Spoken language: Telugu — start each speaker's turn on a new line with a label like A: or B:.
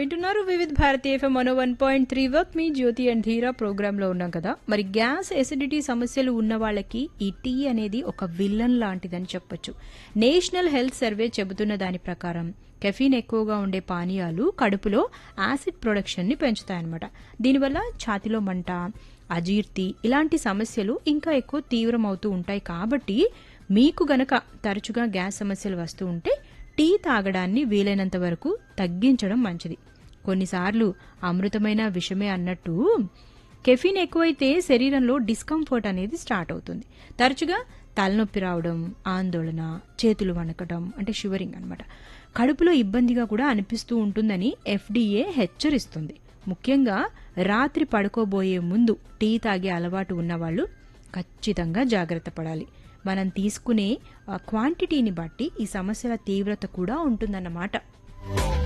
A: వింటున్నారు వివిధ్ భారతి ఎఫ్ఎం మనో వన్ పాయింట్ త్రీ వర్క్ మీ జ్యోతి అండ్ ధీరా ప్రోగ్రామ్ లో ఉన్నాం కదా మరి గ్యాస్ ఎసిడిటీ సమస్యలు ఉన్న వాళ్ళకి ఈ టీ అనేది ఒక విల్లన్ లాంటిదని చెప్పొచ్చు నేషనల్ హెల్త్ సర్వే చెబుతున్న దాని ప్రకారం కెఫీన్ ఎక్కువగా ఉండే పానీయాలు కడుపులో యాసిడ్ ప్రొడక్షన్ ని పెంచుతాయన్నమాట దీనివల్ల ఛాతిలో మంట అజీర్తి ఇలాంటి సమస్యలు ఇంకా ఎక్కువ తీవ్రమవుతూ ఉంటాయి కాబట్టి మీకు గనక తరచుగా గ్యాస్ సమస్యలు వస్తూ ఉంటే టీ తాగడాన్ని వీలైనంత వరకు తగ్గించడం మంచిది కొన్నిసార్లు అమృతమైన విషమే అన్నట్టు కెఫీన్ ఎక్కువైతే శరీరంలో డిస్కంఫర్ట్ అనేది స్టార్ట్ అవుతుంది తరచుగా తలనొప్పి రావడం ఆందోళన చేతులు వణకడం అంటే షివరింగ్ అనమాట కడుపులో ఇబ్బందిగా కూడా అనిపిస్తూ ఉంటుందని ఎఫ్డీఏ హెచ్చరిస్తుంది ముఖ్యంగా రాత్రి పడుకోబోయే ముందు టీ తాగే అలవాటు ఉన్నవాళ్ళు ఖచ్చితంగా జాగ్రత్త పడాలి మనం తీసుకునే ఆ, క్వాంటిటీని బట్టి ఈ సమస్యల తీవ్రత కూడా ఉంటుందన్నమాట